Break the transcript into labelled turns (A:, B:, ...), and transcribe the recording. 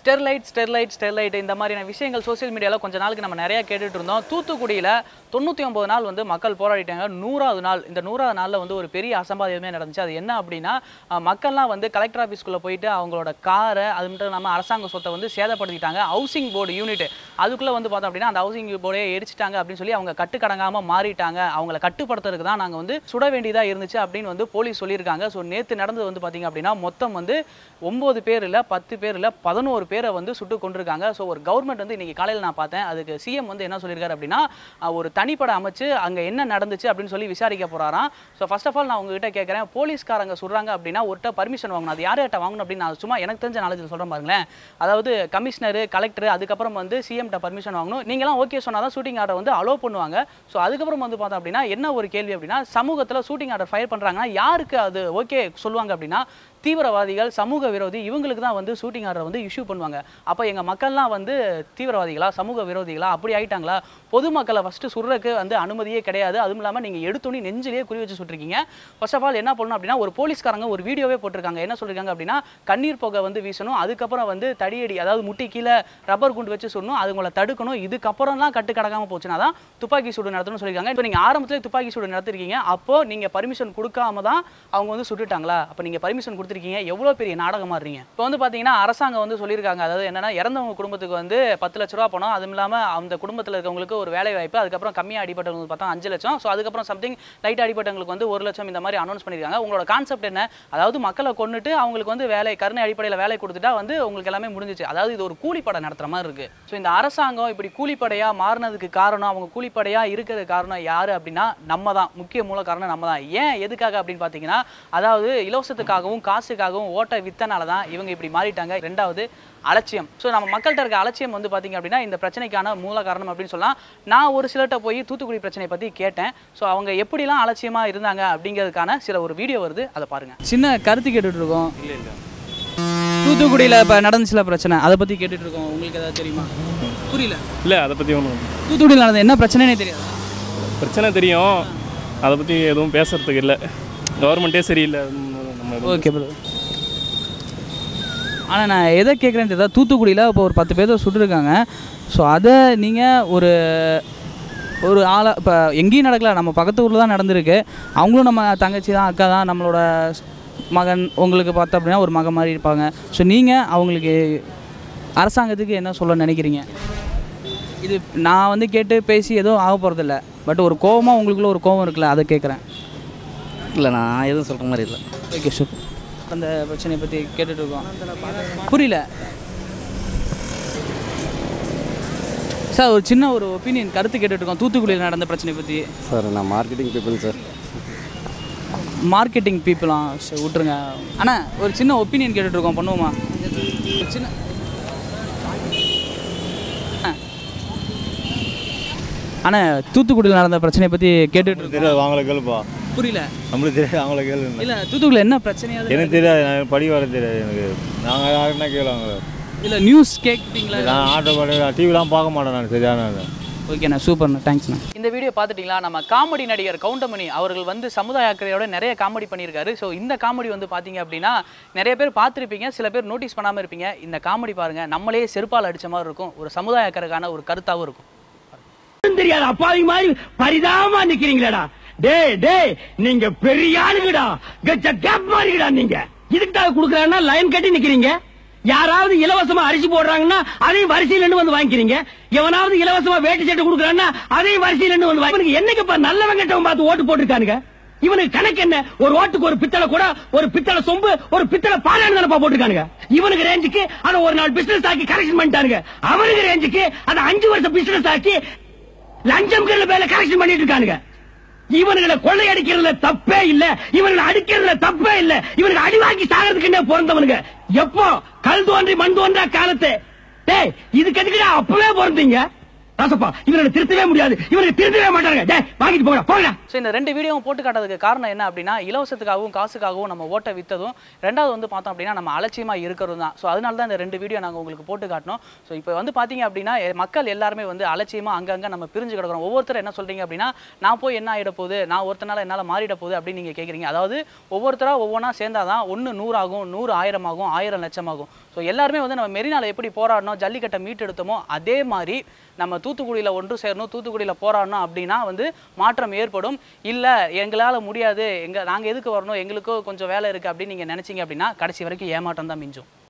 A: Sterlite Sterlite Sterlite இந்த மாதிரியான விஷயங்கள் சோஷியல் மீடியாவில் கொஞ்ச நாளுக்கு நம்ம நிறைய கேட்டுட்டு இருந்தோம் தூத்துக்குடியில் தொண்ணூற்றி ஒம்பது நாள் வந்து மக்கள் போராடிட்டாங்க நூறாவது நாள் இந்த நூறாவது நாளில் வந்து ஒரு பெரிய அசம்பாவிதமே நடந்துச்சு அது என்ன அப்படின்னா அஹ், மக்கள்லாம் வந்து கலெக்டர் ஆஃபீஸ்க்குள்ளே போயிட்டு அவங்களோட காரை அது மட்டும் இல்லாமல் அரசாங்க சொத்தை வந்து சேதப்படுத்திட்டாங்க ஹவுசிங் போர்டு யூனிட் அதுக்குள்ளே வந்து பார்த்தோம் அப்படின்னா அந்த ஹவுசிங் போர்டே எரிச்சிட்டாங்க அப்படின்னு சொல்லி அவங்க கட்டுக்கடங்காமல் மாறிட்டாங்க அவங்கள கட்டுப்படுத்துறதுக்கு தான் நாங்கள் வந்து சுட வேண்டியதாக இருந்துச்சு அப்படின்னு வந்து போலீஸ் சொல்லியிருக்காங்க ஸோ நேற்று நடந்தது வந்து பார்த்தீங்க அப்படின்னா மொத்தம் வந்து ஒம்பது பேர் இல்லை பத்து பேர் இல்லை பதினோரு பேரை வந்து சுட்டு கொண்டிருக்காங்க ஸோ ஒரு கவர்மெண்ட் வந்து இன்னைக்கு காலையில் நான் பார்த்தேன் அதுக்கு சிஎம் வந்து என்ன சொல்லியிருக்காரு அப்படின்னா அஹ், ஒரு தனிப்படை அமைச்சு அங்கே என்ன நடந்துச்சு அப்படின்னு சொல்லி விசாரிக்க போறாராம் ஸோ ஃபர்ஸ்ட் ஆஃப் ஆல் நான் உங்ககிட்ட கேட்குறேன் போலீஸ்காரங்க சொல்கிறாங்க அப்படின்னா ஒருட்ட பர்மிஷன் வாங்கணும் அது யார்கிட்ட வாங்கணும் அப்படின்னு நான் சும்மா எனக்கு தெரிஞ்ச நாலேஜ் சொல்கிறேன் பாருங்களேன் அதாவது கமிஷனர் கலெக்டர் அதுக்கப்புறம் வந்து சிஎம்கிட்ட பர்மிஷன் வாங்கணும் நீங்களாம் ஓகே சொன்னால் தான் ஷூட்டிங் ஆர்டர் வந்து அலோவ் பண்ணுவாங்க ஸோ அதுக்கப்புறம் வந்து பார்த்தோம் அப்படின்னா என்ன ஒரு கேள்வி அப்படின்னா சமூகத்தில் ஷூட்டிங் ஆர்டர் ஃபயர் பண்ணுறாங்கன்னா யாருக்கு அது ஓகே சொல்லுவாங்க அப்படின்னா தீவிரவாதிகள் சமூக விரோதி இவங்களுக்கு தான் வந்து ஷூட்டிங் ஆர்டர் வந்து இஷ்யூ பண்ணுவாங்க அப்போ எங்கள் மக்கள்லாம் வந்து தீவிரவாதிகளா சமூக விரோதிகளா அப்படி ஆயிட்டாங்களா பொதுமக்களை ஃபஸ்ட்டு சுடுறதுக்கு வந்து அனுமதியே கிடையாது அதுவும் இல்லாமல் நீங்கள் எடுத்தோன்னே நெஞ்சிலேயே குறி வச்சு சுட்டிருக்கீங்க ஃபர்ஸ்ட் ஆஃப் ஆல் என்ன பண்ணணும் அப்படின்னா ஒரு போலீஸ்காரங்க ஒரு வீடியோவே போட்டிருக்காங்க என்ன சொல்லியிருக்காங்க அப்படின்னா கண்ணீர் புகை வந்து வீசணும் அதுக்கப்புறம் வந்து தடியடி அதாவது முட்டி கீழே ரப்பர் குண்டு வச்சு சுடணும் அதுங்களை தடுக்கணும் இதுக்கப்புறம்லாம் கட்டு கடக்காம போச்சுன்னா தான் துப்பாக்கி சூடு நடத்தணும்னு சொல்லியிருக்காங்க இப்போ நீங்கள் ஆரம்பத்திலே துப்பாக்கி சூடு நடத்திருக்கீங்க அப்போ நீங்கள் பர்மிஷன் கொடுக்காம தான் அவங்க வந்து சுட்டுட்டாங்களா அப்போ நீங்கள் பர்மிஷன் கொடுத்துருக்கீங்க எவ்வளோ பெரிய நாடகமா இருறீங்க இப்போ வந்து பார்த்தீங்கன்னா அரசாங்கம் வந்து சொல்லியிருக்காங்க அதாவது என்னன்னா இறந்தவங்க குடும்பத்துக்கு வந்து பத்து லட்ச ரூபா பணம் அதுவும் இல்லாமல் அந்த குடும்பத்தில் இருக்கவங்களுக்கு ஒரு வேலை வாய்ப்பு அதுக்கப்புறம் கம்மியாக அடிபட்டவங்களுக்கு பார்த்தா அஞ்சு லட்சம் ஸோ அதுக்கப்புறம் சம்திங் லைட் அடிபட்டவங்களுக்கு வந்து ஒரு லட்சம் இந்த மாதிரி அனௌன்ஸ் பண்ணியிருக்காங்க உங்களோட கான்செப்ட் என்ன அதாவது மக்களை கொண்டுட்டு அவங்களுக்கு வந்து வேலை கருணை அடிப்படையில் வேலை கொடுத்துட்டா வந்து உங்களுக்கு எல்லாமே முடிஞ்சிச்சு அதாவது இது ஒரு கூலிப்படை நடத்துற மாதிரி இருக்கு ஸோ இந்த அரசாங்கம் இப்படி கூலிப்படையா மாறினதுக்கு காரணம் அவங்க கூலிப்படையா இருக்கிறதுக்கு காரணம் யாரு அப்படின்னா நம்ம தான் முக்கிய மூல காரணம் நம்ம தான் ஏன் எதுக்காக அப்படின்னு பார்த்தீங்கன்னா அதாவது இலவசத்துக்காகவும் காசுக்காகவும் ஓட்டை வித்தனால தான் இவங்க இப்படி மாறிட்டாங்க ரெண்டாவது அலட்சியம் ஸோ நம்ம மக்கள்கிட்ட இருக்க அலட்சியம் வந்து பார்த்தீங்க அப்படின்னா இந்த பிரச்சனைக்கான மூல காரணம் அப்படின்னு சொல்லலாம் நான் ஒரு சிலர்கிட்ட போய் தூத்துக்குடி பிரச்சனை பற்றி கேட்டேன் ஸோ அவங்க எப்படிலாம் அலட்சியமாக இருந்தாங்க அப்படிங்கிறதுக்கான சில ஒரு வீடியோ வருது அதை பாருங்க சின்ன கருத்து கேட்டுட்டு இருக்கோம் தூத்துக்குடியில் இப்போ நடந்துச்சுல பிரச்சனை அதை பற்றி கேட்டுட்டு இருக்கோம் உங்களுக்கு ஏதாவது தெரியுமா புரியல
B: இல்லை அதை பற்றி ஒன்றும்
A: தூத்துக்குடியில் நடந்த என்ன பிரச்சனைனே தெரியாது
B: பிரச்சனை தெரியும் அதை பற்றி எதுவும் பேசுறதுக்கு இல்லை கவர்மெண்ட்டே சரியில்லை நம்ம எதுவும்
A: ஓகே ப்ரோ ஆனால் நான் எதை கேட்குறேன்னு தெரியல தூத்துக்குடியில் இப்போ ஒரு பத்து பேர் சுட்டுருக்காங்க ஸோ அதை நீங்கள் ஒரு ஒரு ஆளை இப்போ எங்கேயும் நடக்கல நம்ம பக்கத்து ஊரில் தான் நடந்திருக்கு அவங்களும் நம்ம தங்கச்சி தான் அக்கா தான் நம்மளோட மகன் உங்களுக்கு பார்த்தோம் அப்படின்னா ஒரு மகன் மாதிரி இருப்பாங்க ஸோ நீங்கள் அவங்களுக்கு அரசாங்கத்துக்கு என்ன சொல்ல நினைக்கிறீங்க இது நான் வந்து கேட்டு பேசி எதுவும் ஆக போகிறதில்ல பட் ஒரு கோவமாக உங்களுக்குள்ள ஒரு கோவம் இருக்குல்ல அதை கேட்குறேன்
C: இல்லை நான் எதுவும் சொல்கிற மாதிரி இல்லை
A: ஓகே சார் அந்த பிரச்சனையை பற்றி கேட்டுட்டு இருக்கோம் புரியல சார் ஒரு சின்ன ஒரு ஒப்பீனியன் கருத்து கேட்டுட்டு இருக்கோம் தூத்துக்குடியில் நடந்த பிரச்சனை பற்றி
C: சார் நான் மார்க்கெட்டிங் பீப்புள் சார்
A: மார்க்கெட்டிங் பீப்புளாம் சரி விட்ருங்க அண்ணா ஒரு சின்ன ஒப்பீனியன் கேட்டுட்டு இருக்கோம் பண்ணுவோமா ஒரு சின்ன அண்ணா. அண்ணா தூத்துக்குடியில் நடந்த பிரச்சனையை பற்றி கேட்டுட்டு இருக்கோம்
D: தெரியாது அவங்கள கேளுப்பா
A: புரியல
D: நம்மளுக்கு தெரியாது அவங்கள கேளு
A: இல்லை தூத்துக்குடியில் என்ன பிரச்சனையாவது
D: எனக்கு தெரியாது நான் படி வர தெரியாது எனக்கு நாங்கள் யாருன்னா கேளுவாங்க
A: இல்லை நியூஸ் கேட்குறீங்களா
D: நான் ஆட்டோ படி டிவிலாம் பார்க்க மாட்டேன் நான் சரியான
A: ஓகேண்ணா சூப்பர்ண்ணா தேங்க்ஸ்ண்ணா இந்த வீடியோ பார்த்துட்டிங்களா நம்ம காமெடி நடிகர் கவுண்டமணி அவர்கள் வந்து சமுதாய அக்கறையோட நிறைய காமெடி பண்ணியிருக்காரு ஸோ இந்த காமெடி வந்து பார்த்தீங்க அப்படின்னா நிறைய பேர் பார்த்துருப்பீங்க சில பேர் நோட்டீஸ் பண்ணாமல் இருப்பீங்க இந்த காமெடி பாருங்கள் நம்மளே செருப்பால் அடிச்ச மாதிரி இருக்கும் ஒரு சமுதாய அக்கறைக்கான ஒரு கருத்தாகவும் இருக்கும்
E: தெரியாது அப்பாவி மாதிரி பரிதாபமா நிக்கிறீங்களேடா டேய் டேய் நீங்க பெரிய ஆளுங்கடா கச்ச கேப் மாதிரிடா நீங்க இதுக்கு தான் குடுக்கறாங்கன்னா லைன் கட்டி நிக்கிறீங்க யாராவது இலவசமா அரிசி போடுறாங்கன்னா அதையும் வரிசையில நின்னு வந்து வாங்கிக்கிறீங்க எவனாவது இலவசமா வேட்டி சட்டை குடுக்கறான்னா அதையும் வரிசையில நின்னு வந்து வாங்கி என்னைக்குப்பா நல்லவன் கெட்டவன் பார்த்து ஓட்டு போட்டுருக்கானுங்க இவனுக்கு கணக்கு என்ன ஒரு ஓட்டுக்கு ஒரு பித்தளை கூட ஒரு பித்தளை சொம்பு ஒரு பித்தளை பாலான்னு தானப்பா போட்டுருக்கானுங்க இவனுக்கு ரேஞ்சுக்கு அதை ஒரு நாள் பிசினஸ் ஆக்கி கரெக்ஷன் பண்ணிட்டானுங்க அவனுக்கு ரேஞ்சுக்கு அதை அஞ்சு வருஷம் பிசினஸ் ஆக்கி லஞ்சம் பேர்ல கரெக்ஷன் பண்ணிட்டு இருக்கானுங்க இவனுங்களை கொள்ளை அடிக்கிறதுல தப்பே இல்ல இவனுங்களை அடிக்கிறதுல தப்பே இல்ல இவனுக்கு அடி வாங்கி சாகிறதுக்குன்னே பிறந்தவனுங்க எப்போ கல் தோன்றி மண் தோன்றா காலத்து டேய் இதுக்கு எதுக்குடா அப்பவே பிறந்தீங்க ராசப்பா இவரை திருத்தவே முடியாது இவரை திருத்தவே மாட்டாங்க டேய் வாங்கிட்டு போங்கடா போங்கடா
A: ஸோ இந்த ரெண்டு வீடியோவும் போட்டு காட்டுறதுக்கு காரணம் என்ன அப்படின்னா இலவசத்துக்காகவும் காசுக்காகவும் நம்ம ஓட்டை விற்றதும் ரெண்டாவது வந்து பார்த்தோம் அப்படின்னா நம்ம அலட்சியமாக இருக்கிறது தான் ஸோ அதனால தான் இந்த ரெண்டு வீடியோ நாங்கள் உங்களுக்கு போட்டு காட்டினோம் ஸோ இப்போ வந்து பார்த்தீங்க அப்படின்னா எ- மக்கள் எல்லாருமே வந்து அலட்சியமாக அங்கங்கே நம்ம பிரிஞ்சு கிடக்கிறோம் ஒவ்வொருத்தர் என்ன சொல்றீங்க அப்படின்னா நான் போய் என்ன ஆகிட போகுது நான் ஒருத்தனால என்னால் மாறிட போகுது அப்படின்னு நீங்கள் கேட்குறீங்க அதாவது ஒவ்வொருத்தராக ஒவ்வொன்றா சேர்ந்தாதான் ஒன்று நூறாகும் நூறு ஆயிரம் ஆகும் ஆயிரம் லட்சம் ஆகும் ஸோ எல்லாருமே வந்து நம்ம மெரினால எப்படி போராடணும் ஜல்லிக்கட்டை மீட்டெடுத்தோமோ அதே மாதிரி நம்ம தூத்துக்குடியில் ஒன்று சேரணும் தூத்துக்குடியில் போராடணும் அப்படின்னா வந்து மாற்றம் ஏற்படும் இல்லை எங்களால் முடியாது எங்க நாங்கள் எதுக்கு வரணும் எங்களுக்கோ கொஞ்சம் வேலை இருக்குது அப்படின்னு நீங்கள் நினச்சிங்க அப்படின்னா கடைசி வரைக்கும் ஏமாற்றம் தான் மிஞ்சும்